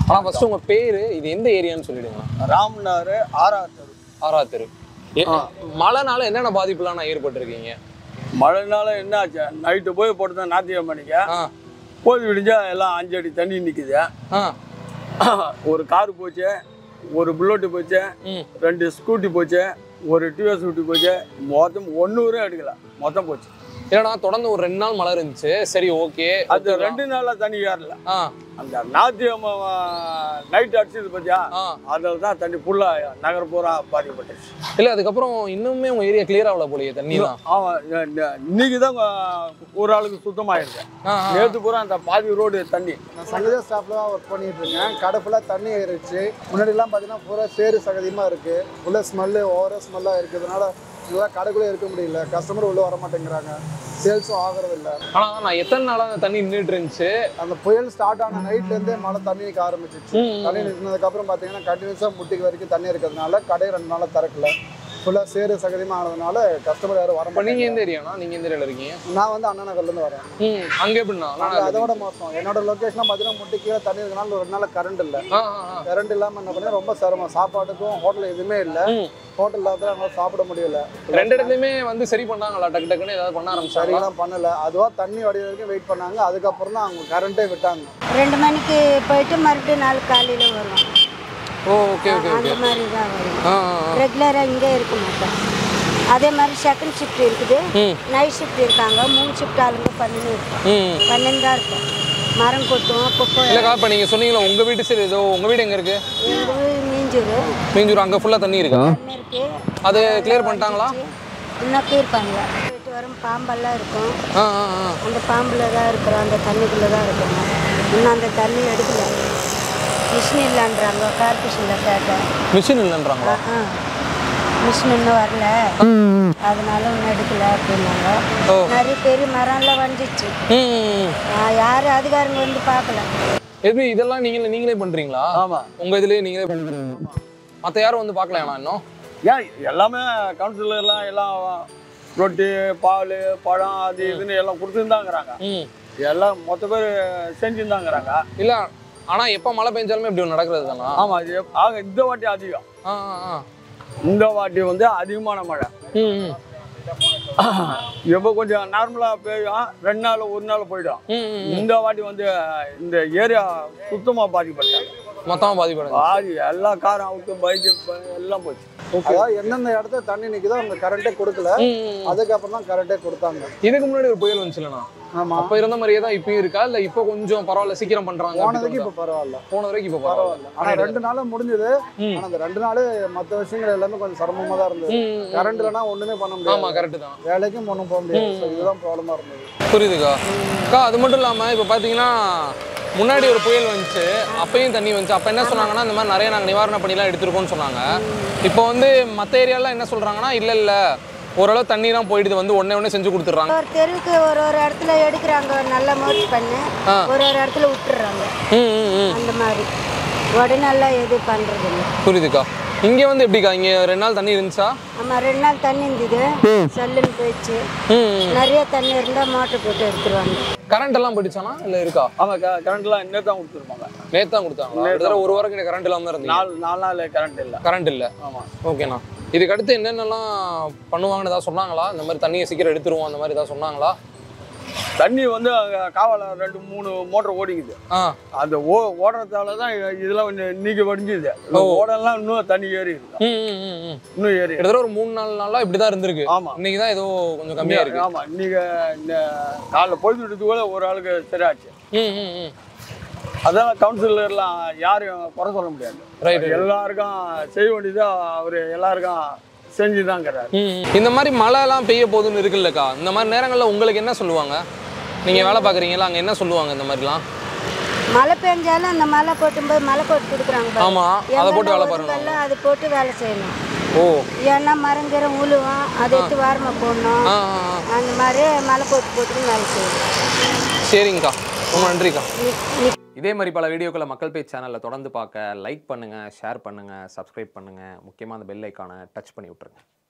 ஆனா ஃபர்ஸ்ட் உங்க பேரு இது எந்த ஏரியான்னு சொல்லிடுங்க ராம்னார் ஆறாவது தெரு ஆறா தெரு எ- மழைனால என்னென்ன பாதிப்புலாம் நான் ஏற்பட்டிருக்கீங்க மழைனால என்ன ஆச்சு நைட்டு போய் போட்டு நாத்தியம் பண்ணிக்க ஆ போது விடிஞ்சா எல்லாம் அஞ்சு அடி தண்ணி நிற்குது ஆ ஒரு கார் போச்சு ஒரு புல்லட்டு போச்சு ம் ரெண்டு ஸ்கூட்டி போச்சு ஒரு டிவிஎஸ் ஸ்கூட்டி போச்சு மொத்தம் ஒன்று எடுக்கல மொத்தம் போச்சு இல்லைண்ணா தொடர்ந்து ஒரு ரெண்டு நாள் மழை இருந்துச்சு சரி ஓகே அது ரெண்டு நாளாக தண்ணி ஏறல ஆ அந்த நாத்தியம் நைட் அடிச்சது பார்த்தியா ஆ அதில் தான் தண்ணி ஃபுல்லாக நகர் பூரா பாதிக்கப்பட்டுச்சு இல்ல அதுக்கப்புறம் இன்னுமே உங்க ஏரியா கிளியர் ஆகல போலயே தண்ணிலாம் ஆமாம் இன்னைக்கு தான் ஒரு ஆளுக்கு சுத்தமாயிருக்கு ஆ ஆ. நேற்று பூரா அந்த பாதி ரோடு தண்ணி நான் சங்கஜா ஸ்டாஃப்ல தான் ஒர்க் பண்ணிட்டு இருக்கேன் கடை ஃபுல்லாக தண்ணி ஏறிடுச்சு முன்னாடிலாம் பார்த்தீங்கன்னா பூரா சேறு சகதியமாக இருக்கு உள்ள ஸ்மெல்லு ஓவர ஸ்மெல்லாக இருக்கிறதுனால இதெல்லாம் கடைக்குள்ளே இருக்க முடியல கஸ்டமர் உள்ளே வர மாட்டேங்கிறாங்க சேல்ஸும் ஆகிறது இல்லை ஆனா நான் எத்தனை நாளா அந்த தண்ணி நின்றுட்டு இருந்துச்சு அந்த புயல் ஸ்டார்ட் ஆன நைட்லேருந்தே மழை தண்ணி நிற்க ஆரம்பிச்சிச்சு ம், ம், தண்ணி நிற்கினதுக்கப்புறம் பார்த்தீங்கன்னா கண்டினியூஸாக முட்டிக்கு வரைக்கும் தண்ணி இருக்கிறதுனால கடை ரெண்டு நாளாக திறக்கல ஃபுல்லாக சேறு சகதியமாக ஆனதுனால கஸ்டமர் யாரும் வர இப்ப நீங்க மாட்டேங்க எந்த ஏரியானா நீங்க எந்த ஏரியால இருக்கீங்க நான் வந்து அண்ணா நகர்லேருந்து வரேன் ம் அங்க எப்படின்னா அங்க அதோட மோசம் என்னோட லொக்கேஷன் பார்த்தீங்கன்னா முட்டி கீழே தண்ணி இருக்கனால ஒரு ரெண்டு நாள் கரண்ட் இல்லை ஆ ஆ ஆ கரண்ட் இல்லாமல் என்ன பண்ணேன் ரொம்ப சிரமம் சாப்பாட்டுக்கும் ஹோட்டல் எதுவுமே இல்லை ம். ஹோட்டல் இல்லாத அவங்களால சாப்பிட முடியல ரெண்டு இடத்துலயுமே வந்து சரி பண்ணாங்களா டக்கு டக்குன்னு ஏதாவது பண்ண ஆரம்பிச்சாங்களா சரியெல்லாம் பண்ணல அதுவா தண்ணி வடிய வரைக்கும் வெயிட் பண்ணாங்க அதுக்கப்புறம் தான் அவங்க கரண்ட்டே விட்டாங்க ரெண்டு மணிக்கு போயிட்டு மறுபடியும் நாலு காலையில் வருவோம் ஓ ஓகே ஓகே ஓகே அந்த மாதிரி தான் வரும் ஆ ஆ, ஆ. ரெகுலராக இங்கே இருக்க மாட்டோம் அதே மாதிரி செகண்ட் ஷிஃப்ட் இருக்குது ம் நைட் ஷிஃப்ட் இருக்காங்க மூணு ஷிஃப்ட் ஆளுங்க பண்ணின்னு இருக்கோம் ம் பண்ணின்னு தான் இருக்கோம் மரம் கொட்டுவோம் குப்பை இல்லக்கா இப்ப நீங்க சொன்னீங்களா உங்க வீட்டு சரி ஏதோ உங்க வீடு எங்க இருக்கு எங்கள் வீடு மீஞ்சூர் மீஞ்சூர் அங்க ஃபுல்லா தண்ணி இருக்கா தண்ணி இருக்கு அது கிளியர் பண்ணிட்டாங்களா இன்னும் கீழ் பண்ணல போயிட்டு வரும் பாம்பெல்லாம் இருக்கும் ஆ ஆ ஆ அந்த பாம்பில் தான் இருக்கிறோம் அந்த தண்ணிக்குள்ளே தான் இருக்கணும் இன்னும் அந்த தண்ணி எடுக்கல மிஷின் இல்லைன்றாங்க கார்பரேஷனில் கேட்டேன் மிஷின் இல்லைன்றாங்களா ஆ மிஷின் இன்னும் வரல அதனால இன்னும் எடுக்கல அப்படின்னாங்க ஓ. நிறைய பெரிய மரம்லாம் வந்துச்சு ம் யாரும் அதிகாரிங்க வந்து பார்க்கல எப்படி இதெல்லாம் நீங்களே நீங்களே பண்றீங்களா ஆமாம் உங்க இதுலயே நீங்களே பண்றீங்க மத்த யாரும் வந்து பார்க்கலையாண்ணா இன்னும் ஏன் எல்லாமே கவுன்சிலர்லாம் எல்லாம் ரொட்டி பால் பழம் அது இதுன்னு எல்லாம் கொடுத்துருந்தாங்கிறாங்க ம் எல்லாம் மொத்த பேர் செஞ்சுருந்தாங்கிறாங்க இல்ல ஆனா எப்ப மழை பெஞ்சாலுமே இப்படி ஒன்று நடக்கிறது தானா ஆமாம் இது எப்- ஆக இந்த வாட்டி அதிகம் ஆ ஆ ஆ இந்த வாட்டி வந்து அதிகமான மழை ம் ம் எப்போ கொஞ்சம் நார்மலாக பெய்யும் ரெண்டு நாள் ஒரு நாள் போயிடும் ம் ம் இந்த வாட்டி வந்து இந்த ஏரியா சுத்தமாக பாதிப்பட்டாங்க மொத்தமா பாதிப்படைஞ்சு பாதி எல்லா காரும் அவுட்டு பைக்கு எல்லாம் போச்சு அதாவது எந்தெந்த இடத்துல தண்ணி நிற்குதோ அவங்க கரண்ட்டே கொடுக்கல ம், ம். அதுக்கப்புறம் தான் கரண்ட்டே கொடுத்தாங்க இதுக்கு முன்னாடி ஒரு புயல் வந்துச்சுலண்ணா ஆமா அப்ப இருந்த மாதிரியே தான் இப்பயும் இருக்கா இல்ல இப்போ கொஞ்சம் பரவாயில்ல சீக்கிரம் பண்றாங்க அப்படி போனதுக்கு தோணுதா? இப்போ பரவாயில்ல போன வரைக்கும் இப்போ பரவாயில்ல ஆனா பரவாயில்ல ரெண்டு நாளும் முடிஞ்சது ம். ஆனா அந்த ரெண்டு நாள் மற்ற விஷயங்கள் எல்லாமே கொஞ்சம் சிரமமா தான் இருந்தது ம், ம், கரண்ட் இல்லைன்னா ஒண்ணுமே பண்ண ஆமா முடியாது கரெக்ட் தான் வேலைக்கும் ஒன்றும் போக முடியாது So இதுதான் ப்ராப்ளமா இருந்தது புரியுதுக்கா அக்கா அது மட்டும் இல்லாம இப்போ பாத்தீங்கன்னா முன்னாடி ஒரு புயல் வந்துச்சு அப்பயும் தண்ணி வந்துச்சு அப்ப என்ன சொன்னாங்கன்னா இந்த மாதிரி நிறைய நாங்க நிவாரண பணிலாம் எடுத்திருக்கோம்னு சொன்னாங்க இப்போ வந்து மத்த ஏரியாலாம் என்ன சொல்றாங்கன்னா இல்ல இல்ல ஓரளவு தண்ணிலாம் போயிடுது வந்து உடனே உடனே செஞ்சு கொடுத்துட்றாங்க ஒரு தெருவுக்கு ஒரு ஒரு இடத்துல எடுக்கிறாங்க நல்லா மோச்சு பண்ணி ஆ. ஒரு ஒரு இடத்துல விட்டுறாங்க ம் ம் ம் அந்த மாதிரி உடனே எல்லாம் எது பண்றது இல்லை புரியுதுக்கா இங்க வந்து எப்படிக்கா இங்க ரெண்டு நாள் தண்ணி இருந்துச்சா ஆமா ரெண்டு நாள் தண்ணி இருந்தது சல்லுன்னு போயிடுச்சு ம் ம். நிறைய தண்ணி இருந்தா மோட்டர் போட்டு எடுத்துருவாங்க கரண்ட் எல்லாம் போயிடுச்சானா இல்ல இருக்கா ஆமாம் க கரண்ட்லாம் இன்னும் தான் கொடுத்துருப்பாங்க நேத்து தான் கொடுத்தாங்களா கிட்டத்தட்ட ஒரு வாரம் கிட்ட கரண்ட் இல்லாம தான் இருந்தீங்க நாலு நாலு நாள் கரண்ட் இல்லை கரண்ட் இல்ல ஆமாம் ஓகேண்ணா இதுக்கு அடுத்து என்னென்னலாம் பண்ணுவாங்கன்னு ஏதாவது சொன்னாங்களா இந்த மாதிரி தண்ணியை சீக்கிரம் எடுத்துருவோம் அந்த மாதிரி ஏதாவது சொன்னாங்களா தண்ணி வந்து அங்க காவல ரெண்டு மூணு மோட்டர் ஓடிக்குது ஆ அந்த ஓ ஓடுறதால தான் இதெல்லாம் கொஞ்சம் இன்னைக்கு வடிஞ்சுது ஓ. ஓடலாம் இன்னும் தண்ணி ஏறி இருக்கு ம் ம், ம் ம் இன்னும் ஏறி கிட்டத்தட்ட ஒரு மூணு நாலு நாளா இப்படி தான் இருந்திருக்கு ஆமா இன்னைக்கு தான் ஏதோ கொஞ்சம் கம்மியா இருக்கு ஆமா இன்னைக்கு இந்த காலைல பொழுது விடுறது கூட ஒரு ஆளுக்கு சரியாச்சு ம் ம் ம் அதான் கவுன்சிலர்லாம் யாரையும் குறை சொல்ல முடியாது ரைட் எல்லாருக்கும் செய்ய வேண்டியதை அவர் எல்லாருக்கும் செஞ்சு தாங்கிறாரு இந்த மாதிரி மழைலாம் பெய்ய போகுதுன்னு இருக்குல்லக்கா இந்த மாதிரி நேரங்களில் உங்களுக்கு என்ன சொல்லுவாங்க நீங்க வேலை பார்க்குறீங்களா அங்க என்ன சொல்லுவாங்க இந்த மாதிரிலாம் மழை பெஞ்சாலும் அந்த மழை போட்டும்போது மழை போட்டு கொடுக்குறாங்க பாரு. ஆமா அதை போட்டு வேலை பாருங்க எங்கெல்லாம் அது போட்டு வேலை செய்யணும் ஓ ஏன்னா மரங்கிறம் உழுவும் அதை எடுத்து வாரமாக போடணும் ஆ ஆ, ஆ. அந்த மாதிரி மழை போட்டு போட்டு வேலை செய்யணும் சரிங்கக்கா ரொம்ப நன்றிக்கா நி- நி- இதே மாதிரி பல வீடியோக்களை மக்கள் பேஜ் சேனலில் தொடர்ந்து பார்க்க லைக் பண்ணுங்கள் ஷேர் பண்ணுங்கள் சப்ஸ்கிரைப் பண்ணுங்கள் முக்கியமாக அந்த பெல் ஐக்கானை டச் பண்ணி விட்ருங்க